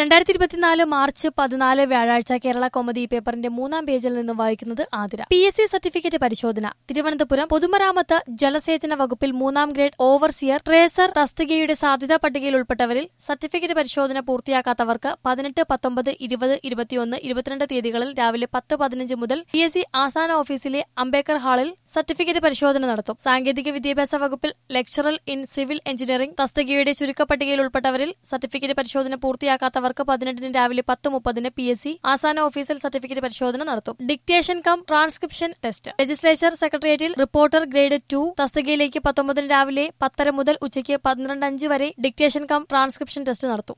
രണ്ടായിരത്തി ഇരുപത്തിനാല് മാർച്ച് പതിനാല് വ്യാഴാഴ്ച കേരള കോമഡി പേപ്പറിന്റെ മൂന്നാം പേജിൽ നിന്ന് വായിക്കുന്നത് Athira P S C certificate പരിശോധന തിരുവനന്തപുരം പൊതുമരാമത്ത് ജലസേചന വകുപ്പിൽ മൂന്നാം ഗ്രേഡ് ഓവർസിയർ ട്രേസർ തസ്തികയുടെ സാധ്യതാ പട്ടികയിൽ ഉൾപ്പെട്ടവരിൽ സർട്ടിഫിക്കറ്റ് പരിശോധന പൂർത്തിയാക്കാത്തവർക്ക് പതിനെട്ട് പത്തൊമ്പത് ഇരുപത് ഇരുപത്തിയൊന്ന് ഇരുപത്തിരണ്ട് തീയതികളിൽ രാവിലെ പത്ത് പതിനഞ്ച് മുതൽ പി എസ് സി ആസ്ഥാന ഓഫീസിലെ അംബേദ്കർ ഹാളിൽ സർട്ടിഫിക്കറ്റ് പരിശോധന നടത്തും സാങ്കേതിക വിദ്യാഭ്യാസ വകുപ്പിൽ ലെക്ചറൽ ഇൻ സിവിൽ എഞ്ചിനീയറിംഗ് തസ്തികയുടെ ചുരുക്കപ്പട്ടികയിൽ ഉൾപ്പെട്ടവരിൽ സർട്ടിഫിക്കറ്റ് പരിശോധന പൂർത്തിയാക്കാത്തവർക്ക് പതിനെട്ടിന് രാവിലെ പത്ത് മുപ്പതിന് പി എസ് സി ആസ്ഥാന ഓഫീസിൽ സർട്ടിഫിക്കറ്റ് പരിശോധന നടത്തും dictation cum transcription test legislature സെക്രട്ടേറിയറ്റിൽ റിപ്പോർട്ടർ ഗ്രേഡ് ടു തസ്തികയിലേക്ക് പത്തൊമ്പതിന് രാവിലെ പത്തര മുതൽ ഉച്ചയ്ക്ക് പന്ത്രണ്ട് അഞ്ച് വരെ ഡിക്റ്റേഷൻ കം ട്രാൻസ്ക്രിപ്ഷൻ ടെസ്റ്റ് നടത്തും